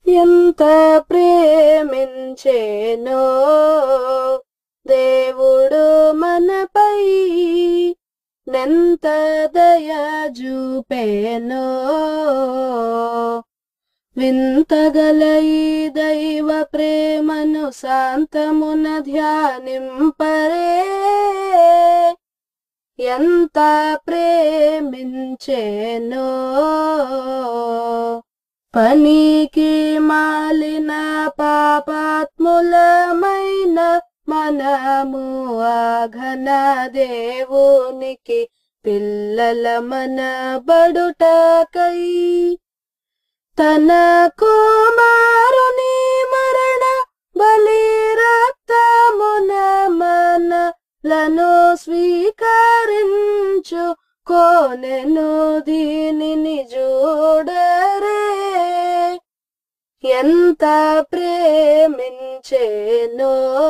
ఎంత ప్రేమించేనో దేవుడు మనపై నెంత దయ చూపేనో వింతగల ఈ దైవ ప్రేమను శాంతమున ధ్యానింపరే ఎంత ప్రేమించేనో పనికి మాలిన పాపాత్ములమైన మనము ఆఘన దేవునికి పిల్లల మన బడుటకై తన కుమారుని మరణ బలి రక్తమున మనలను స్వీకరించు కోనెను దీనిని చూడరే ఎంత ప్రేమించేనో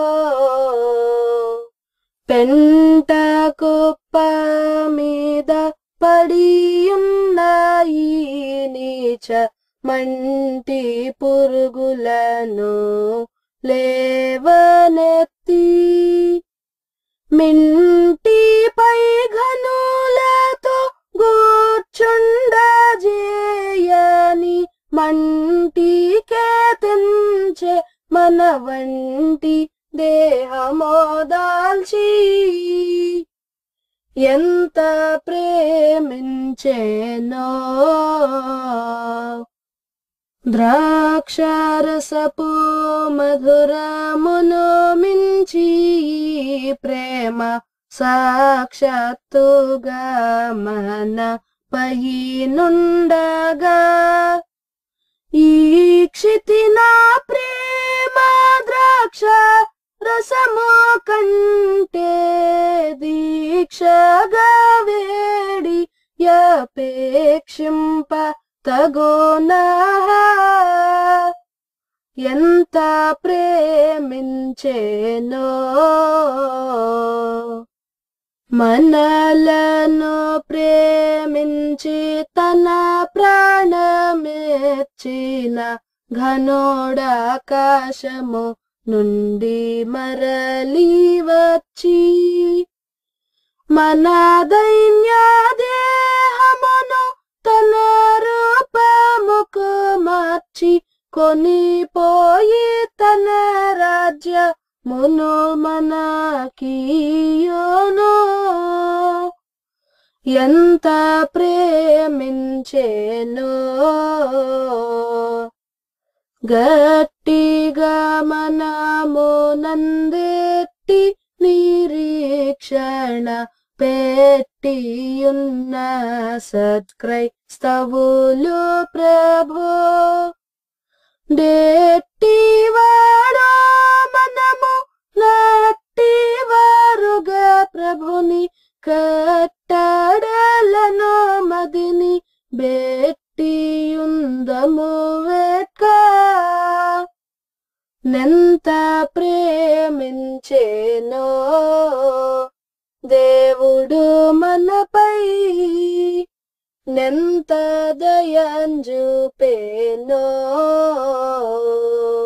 పెంట కుప్ప మీద పడియున్న ఈ నీచ మంటి పురుగులను లేవనెత్తి మింటిపై ఘనులతో గూర్చుండజేయని మంటికే తెంచే మన వంటి దేహమోదాల్చి ఎంత ప్రేమించేనో ద్రాక్షరసపు మధురమును మించి ఈ ప్రేమ సాక్షాత్తుగా మన పైనుండగా ఈ క్షితిన ప్రేమ ద్రాక్ష రసము కంటే దీక్షగా వేడి యపేక్షింప తగునా ఎంత ప్రేమించేనో మనలను ప్రేమించి తన ప్రాణమెచ్చిన ఘనోడాకాశము నుండి మరలి వచ్చి మన దైన్య దేహమును తన రూపముకు మార్చి కొనిపోయి తన రాజ్య మును మనకియోను ఎంత ప్రేమించేనో గట్టిగా మనము నందెట్టి నిరీక్షణ పెట్టియున్న సత్క్రైస్తవులు ప్రభో డెట్టివాడో మనము నట్టివారుగా ప్రభుని కట్టడలను మదిని బెట్టియుందము వెట్క నెంత ప్రేమించేనో దేవుడు మనపై నెంత దయంజుపేనో